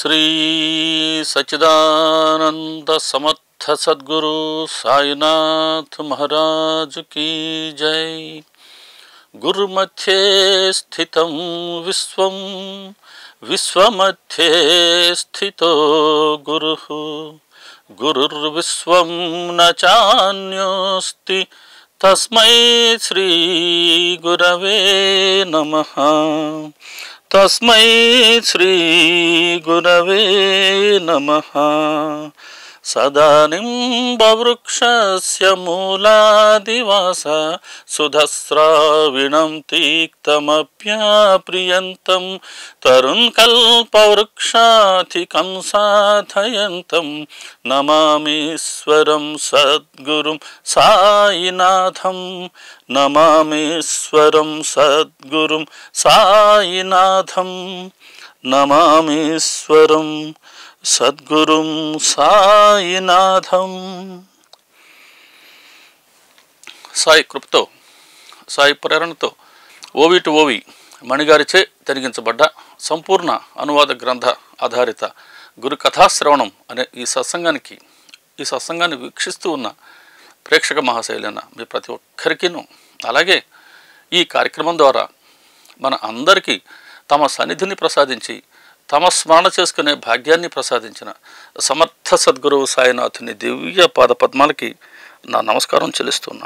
శ్రీ సచిదానంద సమర్థ సద్గురు సాయినాథ్ మహారాజ్ కీ జై గురుమధ్యే స్థితం విశ్వం విశ్వమధ్యే స్థితో గురు గురుర్విశ్వం న చాన్యోస్తి తస్మై శ్రీ గురవే నమః తస్మై శ్రీ గురవే నమః సదానింబవృక్షస్య మూలాదివాస సుధస్రావిణం తీక్తమప్యాప్రియంతం తరుణ్కల్పవృక్షాధికం సాధయంతం నమామీశ్వరం సద్గురుం సాయినాథం నమామీశ్వరం సద్గురుం సాయినాథం నమామీశ్వరం సద్గురుం సాయినాథం సాయి కృపతో సాయి ప్రేరణతో ఓవి టు ఓవి మణిగారిచే జరిగించబడ్డ సంపూర్ణ అనువాద గ్రంథ ఆధారిత గురు కథాశ్రవణం అనే ఈ సత్సంగానికి ఈ సత్సంగాన్ని వీక్షిస్తూ ఉన్న ప్రేక్షక మహాశైలైన మీ ప్రతి ఒక్కరికిను అలాగే ఈ కార్యక్రమం ద్వారా మన అందరికీ తమ సన్నిధిని ప్రసాదించి తమ స్మరణ చేసుకునే భాగ్యాన్ని ప్రసాదించిన సమర్థ సద్గురువు సాయినాథుని దివ్య పాద పద్మాలకి నా నమస్కారం చెల్లిస్తున్నా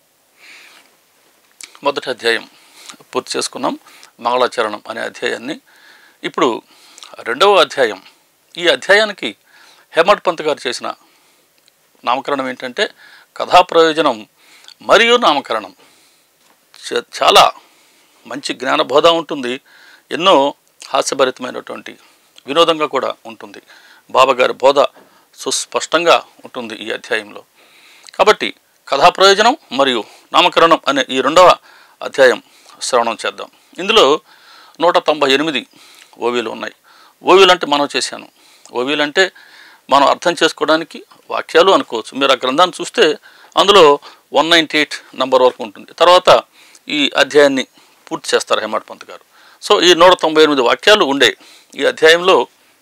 మొదటి అధ్యాయం పూర్తి చేసుకున్నాం మంగళాచరణం అనే అధ్యాయాన్ని ఇప్పుడు రెండవ అధ్యాయం ఈ అధ్యాయానికి హేమడ్ పంత్ గారు చేసిన నామకరణం ఏంటంటే కథా ప్రయోజనం మరియు నామకరణం చ- చాలా మంచి జ్ఞానబోధ ఉంటుంది ఎన్నో హాస్యభరితమైనటువంటి వినోదంగా కూడా ఉంటుంది బాబాగారి బోధ సుస్పష్టంగా ఉంటుంది ఈ అధ్యాయంలో కాబట్టి కథా ప్రయోజనం మరియు నామకరణం అనే ఈ రెండవ అధ్యాయం శ్రవణం చేద్దాం ఇందులో నూట తొంభై ఎనిమిది ఓవీలు ఉన్నాయి ఓవీలు అంటే మనం చేశాను ఓవీలు అంటే మనం అర్థం చేసుకోవడానికి వాక్యాలు అనుకోవచ్చు మీరు ఆ గ్రంథాన్ని చూస్తే అందులో వన్ నైంటీ ఎయిట్ నంబర్ వరకు ఉంటుంది తర్వాత ఈ అధ్యాయాన్ని పూర్తి చేస్తారు హేమడ్ పంత్ గారు సో ఈ నూట తొంభై ఎనిమిది వాక్యాలు ఉండే ఈ అధ్యాయంలో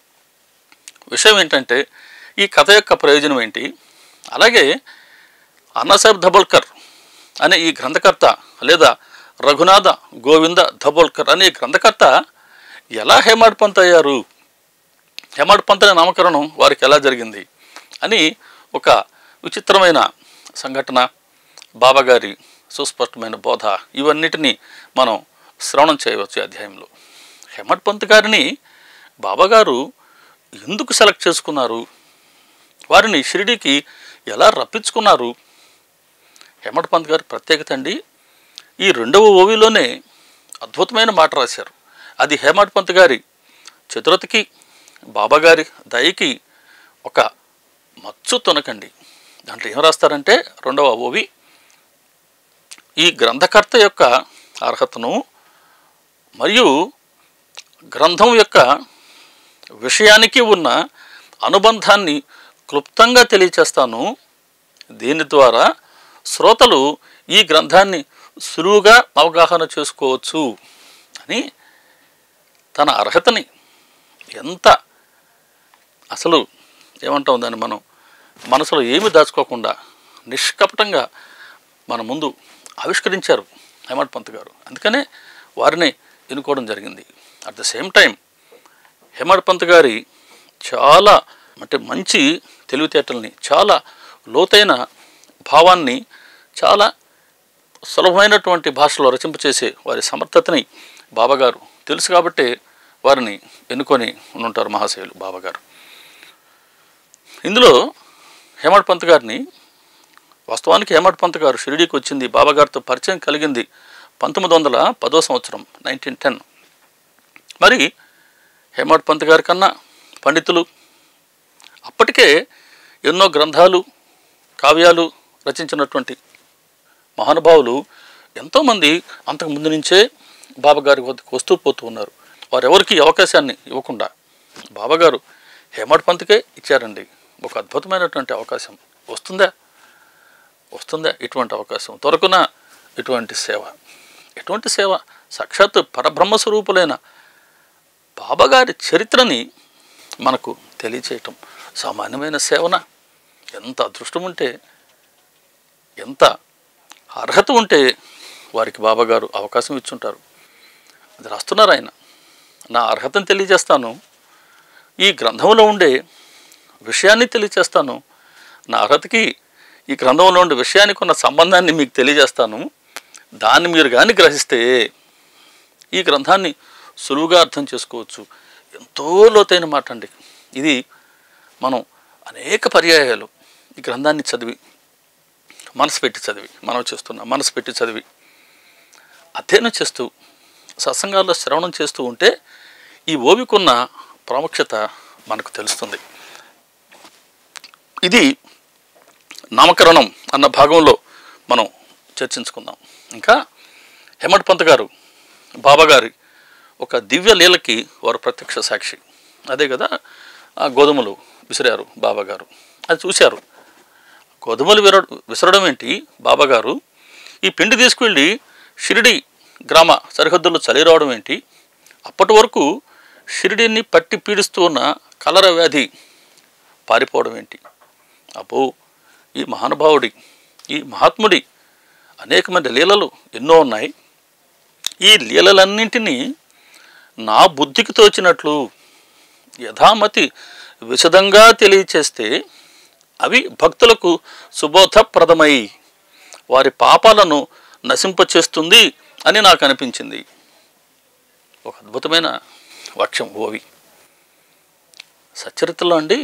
విషయం ఏంటంటే ఈ కథ యొక్క ప్రయోజనం ఏంటి అలాగే అన్నసాహెబ్ ధబోల్కర్ అనే ఈ గ్రంథకర్త లేదా రఘునాథ గోవింద ధబోల్కర్ అనే ఈ గ్రంథకర్త ఎలా హేమాడ్ పంత్ అయ్యారు హేమాడ్ పంత్ అనే నామకరణం వారికి ఎలా జరిగింది అని ఒక విచిత్రమైన సంఘటన బాబాగారి సుస్పష్టమైన బోధ ఇవన్నిటినీ మనం శ్రవణం చేయవచ్చు ఈ అధ్యాయంలో హేమడ్ పంత్ గారిని బాబాగారు ఎందుకు సెలెక్ట్ చేసుకున్నారు వారిని షిరిడీకి ఎలా రప్పించుకున్నారు హేమడ్ పంత్ గారి ప్రత్యేకత అండి ఈ రెండవ ఓవిలోనే అద్భుతమైన మాట రాశారు అది హేమడ్ పంత్ గారి చతురతకి బాబాగారి దయకి ఒక మచ్చు తొనకండి దాంట్లో ఏం రాస్తారంటే రెండవ ఓవి ఈ గ్రంథకర్త యొక్క అర్హతను మరియు గ్రంథం యొక్క విషయానికి ఉన్న అనుబంధాన్ని క్లుప్తంగా తెలియచేస్తాను దీని ద్వారా శ్రోతలు ఈ గ్రంథాన్ని సులువుగా అవగాహన చేసుకోవచ్చు అని తన అర్హతని ఎంత అసలు ఏమంటాం దాన్ని మనం మనసులో ఏమి దాచుకోకుండా నిష్కపటంగా మన ముందు ఆవిష్కరించారు హేమడ్ పంత్ గారు అందుకనే వారిని ఎన్నుకోవడం జరిగింది at the same time Hemad Pant గారి చాలా అంటే మంచి తెలివితేటల్ని చాలా లోతైన భావాన్ని చాలా సులభమైనటువంటి భాషలో రచింపచేసే వారి సమర్థతని బాబాగారు తెలుసు కాబట్టే వారిని ఎన్నుకొని ఉండుంటారు మహాశయులు బాబాగారు ఇందులో హేమడ్ పంత్ గారిని వాస్తవానికి హేమడ్ పంత్ గారు షిరిడీకి వచ్చింది బాబాగారితో పరిచయం కలిగింది పంతొమ్మిది వందల పదో సంవత్సరం నైన్టీన్ టెన్ మరి హేమడ్ పంత్ గారి కన్నా పండితులు అప్పటికే ఎన్నో గ్రంథాలు కావ్యాలు రచించినటువంటి మహానుభావులు ఎంతోమంది అంతకు ముందు నుంచే బాబాగారి వద్దకు వస్తూ పోతూ ఉన్నారు వారెవరికి అవకాశాన్ని ఇవ్వకుండా బాబాగారు హేమడ్ పంత్కే ఇచ్చారండి ఒక అద్భుతమైనటువంటి అవకాశం వస్తుందా వస్తుందా ఇటువంటి అవకాశం దొరకున ఇటువంటి సేవ ఎటువంటి సేవ సాక్షాత్ పరబ్రహ్మ స్వరూపులైన బాబాగారి చరిత్రని మనకు తెలియచేయటం సామాన్యమైన సేవన ఎంత అదృష్టం ఉంటే ఎంత అర్హత ఉంటే వారికి బాబాగారు అవకాశం ఇచ్చుంటారు అది రాస్తున్నారు ఆయన నా అర్హతను తెలియజేస్తాను ఈ గ్రంథంలో ఉండే విషయాన్ని తెలియజేస్తాను నా అర్హతకి ఈ గ్రంథంలో ఉండే విషయానికి ఉన్న సంబంధాన్ని మీకు తెలియజేస్తాను దాన్ని మీరు కానీ గ్రహిస్తే ఈ గ్రంథాన్ని సులువుగా అర్థం చేసుకోవచ్చు ఎంతో లోతైన మాట అండి ఇది మనం అనేక పర్యాయాలు ఈ గ్రంథాన్ని చదివి మనసు పెట్టి చదివి మనం చేస్తున్నాం మనసు పెట్టి చదివి అధ్యయనం చేస్తూ సత్సంగాల్లో శ్రవణం చేస్తూ ఉంటే ఈ ఓవికున్న ప్రాముఖ్యత మనకు తెలుస్తుంది ఇది నామకరణం అన్న భాగంలో మనం చర్చించుకుందాం ఇంకా హేమంత్ పంత్ గారు బాబా గారి ఒక దివ్య లీలకి వారు ప్రత్యక్ష సాక్షి అదే కదా ఆ గోధుమలు విసిరారు బాబా గారు అది చూశారు గోధుమలు విర విసరడం ఏంటి బాబా గారు ఈ పిండి తీసుకువెళ్ళి షిరిడి గ్రామ సరిహద్దుల్లో చలిరావడం ఏంటి అప్పటి వరకు షిరిడిని పట్టి పీడిస్తూ ఉన్న కలర వ్యాధి పారిపోవడం ఏంటి అబ్బో ఈ మహానుభావుడి ఈ మహాత్ముడి అనేకమంది లీలలు ఎన్నో ఉన్నాయి ఈ లీలలన్నింటినీ నా బుద్ధికి తోచినట్లు యథామతి విశదంగా తెలియచేస్తే అవి భక్తులకు సుబోధప్రదమై వారి పాపాలను నశింపచేస్తుంది అని నాకు అనిపించింది ఒక అద్భుతమైన వాక్యం ఓవి సచరిత్రలో అండి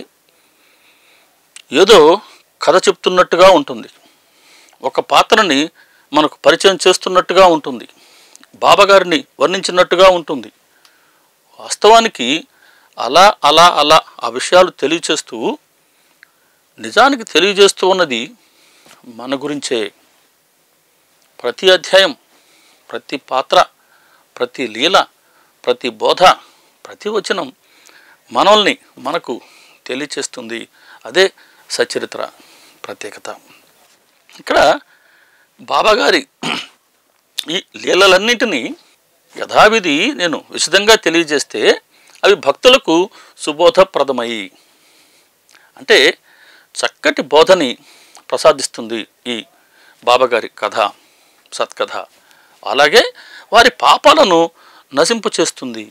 ఏదో కథ చెప్తున్నట్టుగా ఉంటుంది ఒక పాత్రని మనకు పరిచయం చేస్తున్నట్టుగా ఉంటుంది బాబాగారిని వర్ణించినట్టుగా ఉంటుంది వాస్తవానికి అలా అలా అలా ఆ విషయాలు తెలియచేస్తూ నిజానికి తెలియజేస్తూ ఉన్నది మన గురించే ప్రతి అధ్యాయం ప్రతి పాత్ర ప్రతి లీల ప్రతి బోధ ప్రతి వచనం మనల్ని మనకు తెలియచేస్తుంది అదే సచరిత్ర ప్రత్యేకత ఇక్కడ బాబాగారి ఈ లీలలన్నింటినీ యథావిధి నేను విశదంగా తెలియజేస్తే అవి భక్తులకు సుబోధప్రదమయ్యి అంటే చక్కటి బోధని ప్రసాదిస్తుంది ఈ బాబాగారి కథ సత్కథ అలాగే వారి పాపాలను నశింపు చేస్తుంది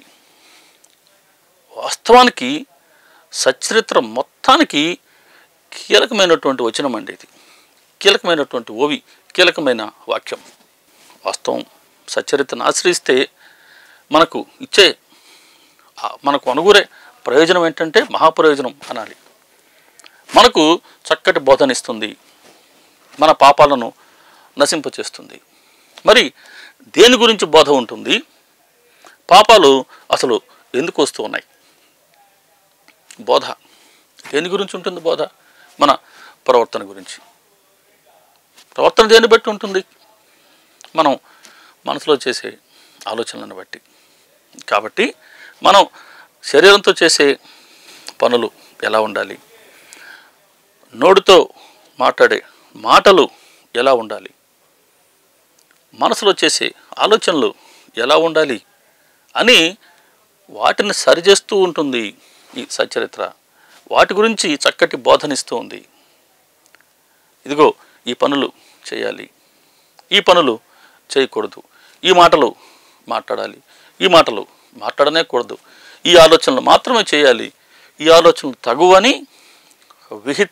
వాస్తవానికి సచరిత్ర మొత్తానికి కీలకమైనటువంటి వచనం అండి ఇది కీలకమైనటువంటి ఓవి కీలకమైన వాక్యం వాస్తవం సచరిత్రను ఆశ్రయిస్తే మనకు ఇచ్చే ఆ మనకు అనుగురే ప్రయోజనం ఏంటంటే మహాప్రయోజనం అనాలి మనకు చక్కటి బోధనిస్తుంది మన పాపాలను నశింపచేస్తుంది మరి దేని గురించి బోధ ఉంటుంది పాపాలు అసలు ఎందుకు వస్తూ ఉన్నాయి బోధ దేని గురించి ఉంటుంది బోధ మన ప్రవర్తన గురించి ప్రవర్తన దేన్ని బట్టి ఉంటుంది మనం మనసులో చేసే ఆలోచనలను బట్టి కాబట్టి మనం శరీరంతో చేసే పనులు ఎలా ఉండాలి నోటితో మాట్లాడే మాటలు ఎలా ఉండాలి మనసులో చేసే ఆలోచనలు ఎలా ఉండాలి అని వాటిని సరిచేస్తూ ఉంటుంది ఈ సచరిత్ర వాటి గురించి చక్కటి బోధనిస్తూ ఉంది ఇదిగో ఈ పనులు చేయాలి ఈ పనులు చేయకూడదు ఈ మాటలు మాట్లాడాలి ఈ మాటలు మాట్లాడనే కూడదు ఈ ఆలోచనలు మాత్రమే చేయాలి ఈ ఆలోచనలు తగువని విహిత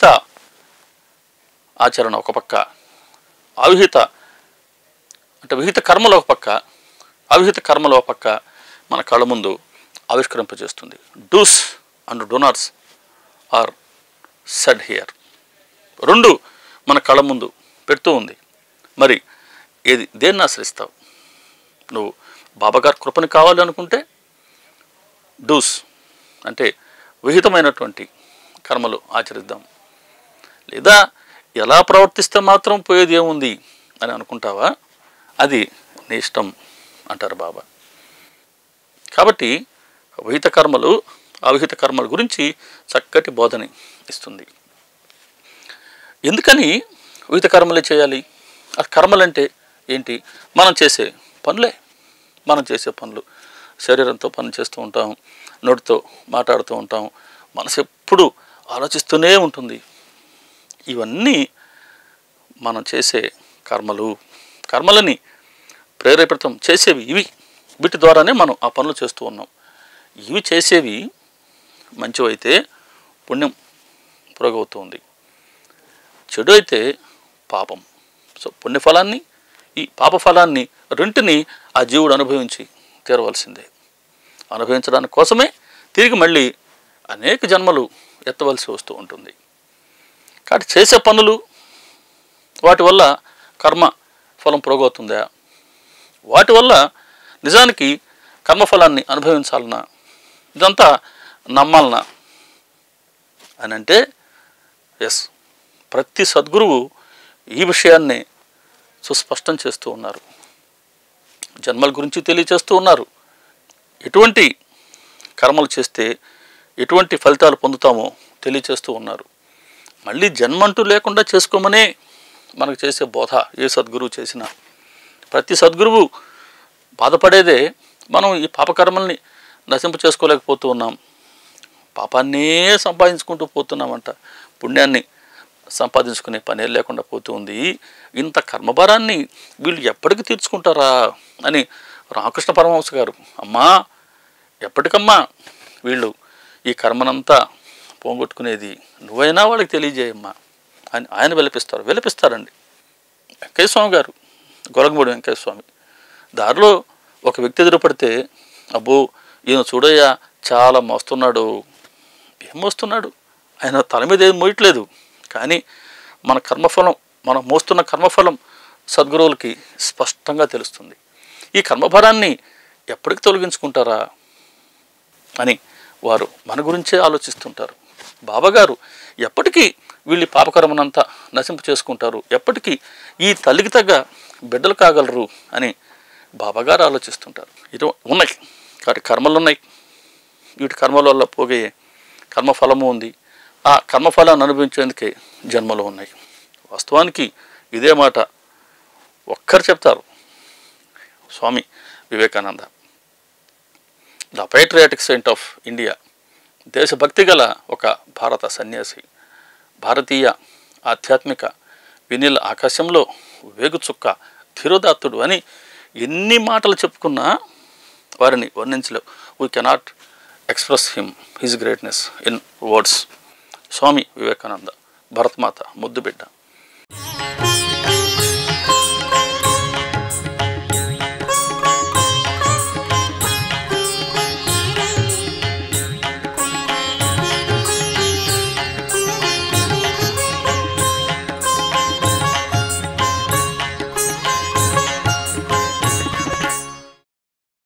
ఆచరణ ఒక పక్క అవిహిత అంటే విహిత కర్మలు ఒక పక్క అవిహిత కర్మలు ఒక పక్క మన కళ్ళ ముందు ఆవిష్కరింపజేస్తుంది dos and don'ts are said here రెండు మన కళ్ళ ముందు పెడుతూ ఉంది మరి ఏది దేన్ని ఆశ్రయిస్తావు నువ్వు బాబాగారి కృపని కావాలి అనుకుంటే డూస్ అంటే విహితమైనటువంటి కర్మలు ఆచరిద్దాం లేదా ఎలా ప్రవర్తిస్తే మాత్రం పోయేది ఏముంది అని అనుకుంటావా అది నీ ఇష్టం అంటారు బాబా కాబట్టి విహిత కర్మలు అవిహిత కర్మల గురించి చక్కటి బోధని ఇస్తుంది ఎందుకని విహిత కర్మలే చేయాలి ఆ కర్మలంటే ఏంటి మనం చేసే పనులే మనం చేసే పనులు శరీరంతో పని చేస్తూ ఉంటాం నోటితో మాట్లాడుతూ ఉంటాం మనసు ఎప్పుడు ఆలోచిస్తూనే ఉంటుంది ఇవన్నీ మనం చేసే కర్మలు కర్మలని ప్రేరేపితం చేసేవి ఇవి వీటి ద్వారానే మనం ఆ పనులు చేస్తూ ఉన్నాం ఇవి చేసేవి మంచివైతే పుణ్యం పురోగవుతుంది చెడు అయితే పాపం సో పుణ్యఫలాన్ని ఈ పాప ఫలాన్ని రెంటిని ఆ జీవుడు అనుభవించి తీరవలసిందే అనుభవించడానికి కోసమే తిరిగి మళ్ళీ అనేక జన్మలు ఎత్తవలసి వస్తూ ఉంటుంది కాబట్టి చేసే పనులు వాటి వల్ల కర్మ ఫలం పురోగవుతుందా వాటి వల్ల నిజానికి కర్మఫలాన్ని అనుభవించాలన్నా ఇదంతా నమ్మాలనా అని అంటే ఎస్ ప్రతి సద్గురువు ఈ విషయాన్ని సుస్పష్టం చేస్తూ ఉన్నారు జన్మల గురించి తెలియచేస్తూ ఉన్నారు ఎటువంటి కర్మలు చేస్తే ఎటువంటి ఫలితాలు పొందుతామో తెలియచేస్తూ ఉన్నారు మళ్ళీ జన్మంటూ లేకుండా చేసుకోమనే మనకు చేసే బోధ ఏ సద్గురువు చేసినా ప్రతి సద్గురువు బాధపడేదే మనం ఈ పాపకర్మల్ని నశింపు చేసుకోలేకపోతూ ఉన్నాం పాపాన్నే సంపాదించుకుంటూ పోతున్నామంట పుణ్యాన్ని సంపాదించుకునే పనే లేకుండా పోతూ ఉంది ఇంత కర్మభారాన్ని వీళ్ళు ఎప్పటికి తీర్చుకుంటారా అని రామకృష్ణ పరమహంస గారు అమ్మా ఎప్పటికమ్మా వీళ్ళు ఈ కర్మనంతా పోగొట్టుకునేది నువ్వైనా వాళ్ళకి తెలియజేయమ్మా అని ఆయన విలపిస్తారు విలపిస్తారండి వెంకయ్య స్వామి గారు గొలగమూడి వెంకయ్య స్వామి దారిలో ఒక వ్యక్తి ఎదురుపడితే అబ్బో ఈయన చూడయ్యా చాలా మోస్తున్నాడు ఏం మోస్తున్నాడు ఆయన తల మీద ఏం మోయట్లేదు కానీ మన కర్మఫలం మనం మోస్తున్న కర్మఫలం సద్గురువులకి స్పష్టంగా తెలుస్తుంది ఈ కర్మభారాన్ని ఎప్పటికి తొలగించుకుంటారా అని వారు మన గురించే ఆలోచిస్తుంటారు బాబాగారు ఎప్పటికీ వీళ్ళు ఈ పాపకర్మనంతా నశింపు చేసుకుంటారు ఎప్పటికీ ఈ తల్లికి తగ్గ బిడ్డలు కాగలరు అని బాబాగారు ఆలోచిస్తుంటారు ఇది ఉన్నాయి కాబట్టి కర్మలు ఉన్నాయి వీటి కర్మల వల్ల పోగే కర్మఫలము ఉంది ఆ కర్మఫలాన్ని అనుభవించేందుకే జన్మలు ఉన్నాయి వాస్తవానికి ఇదే మాట ఒక్కరు చెప్తారు Swami Vivekananda the patriotic saint of India దేశభక్తి గల ఒక భారత సన్యాసి భారతీయ ఆధ్యాత్మిక వినిల్ ఆకాశంలో వేగుచుక్క ధీరోదాత్తుడు అని ఎన్ని మాటలు చెప్పుకున్నా వారిని వర్ణించలేవు we cannot express him his greatness in words Swami Vivekananda భరతమాత ముద్దుబిడ్డ